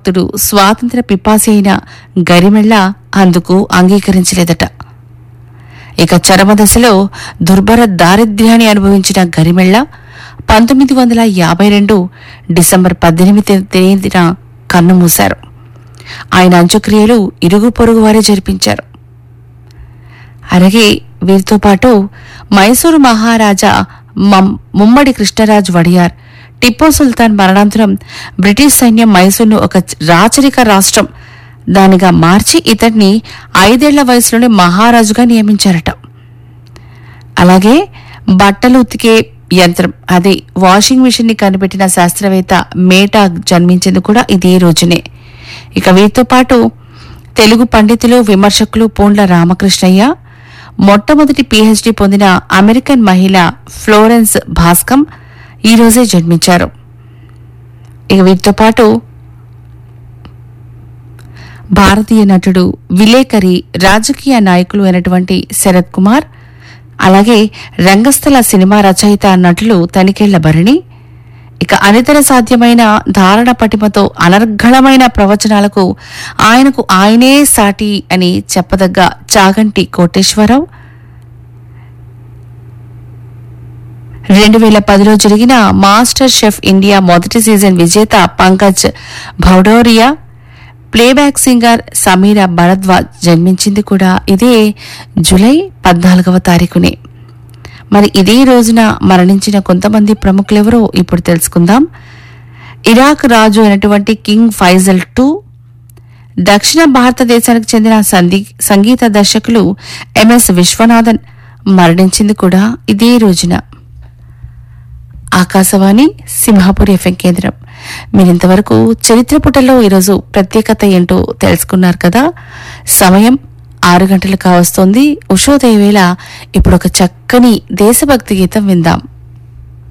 దేశభక్తుడు స్వాతంత్ర పిపాసి అయిన గరిమెళ్ళ అందుకు అంగీకరించలేదట ఇక చరమదశలో దుర్భర దారిద్ర్యాన్ని అనుభవించిన గరిమెళ్ళ పంతొమ్మిది వందల యాభై రెండు డిసెంబర్ పద్దెనిమిది తేదీన కన్నుమూశారు ఆయన అంత్యక్రియలు ఇరుగు పొరుగు వారే జరిపించారు అలాగే వీరితో పాటు మైసూరు మహారాజా మం- ముమ్మడి కృష్ణరాజు వడియార్ టిప్పూ సుల్తాన్ మరణాంతరం బ్రిటిష్ సైన్యం మైసూరును ఒక రాచరిక రాష్ట్రం దానిగా మార్చి ఇతన్ని ఐదేళ్ల వయసులోనే మహారాజుగా నియమించారట అలాగే బట్టలు ఉతికే యంత్రం అదే వాషింగ్ మిషన్ ని కనిపెట్టిన శాస్త్రవేత్త మేటా జన్మించింది కూడా ఇదే రోజునే ఇక వీరితో పాటు తెలుగు పండితులు విమర్శకులు పూండ్ల రామకృష్ణయ్య మొట్టమొదటి పీహెచ్డీ పొందిన అమెరికన్ మహిళ ఫ్లోరెన్స్ భాస్కం ఈ రోజే జన్మించారు ఇక వీరితో పాటు భారతీయ నటుడు విలేకరి రాజకీయ నాయకులు అయినటువంటి శరత్ కుమార్ అలాగే రంగస్థల సినిమా రచయిత నటులు తనికేళ్ల భరణి ఇక అనితర సాధ్యమైన ధారణ పటిమతో అనర్ఘళమైన ప్రవచనాలకు ఆయనకు ఆయనే సాటి అని చెప్పదగ్గ చాగంటి కోటేశ్వరరావు రెండు వేల పదిలో జరిగిన మాస్టర్ షెఫ్ ఇండియా మొదటి సీజన్ విజేత పంకజ్ భౌడోరియా ప్లేబ్యాక్ సింగర్ సమీరా భరద్వాజ్ జన్మించింది కూడా ఇదే జూలై పద్నాలుగవ తారీఖునే మరి ఇదే రోజున మరణించిన కొంతమంది ప్రముఖులెవరో ఇప్పుడు తెలుసుకుందాం ఇరాక్ రాజు అయినటువంటి కింగ్ ఫైజల్ టూ దక్షిణ భారతదేశానికి చెందిన సంధి- సంగీత దర్శకులు ఎంఎస్ విశ్వనాథన్ మరణించింది కూడా ఇదే రోజున ఆకాశవాణి సింహాపూర్ ఎఫ్ఎం కేంద్రం మీరింతవరకు చరిత్ర పుటల్లో ఈరోజు ప్రత్యేకత ఏంటో తెలుసుకున్నారు కదా సమయం ఆరు గంటలు కావస్తోంది ఉషోదయ వేళ ఇప్పుడు ఒక చక్కని దేశభక్తి గీతం విందాం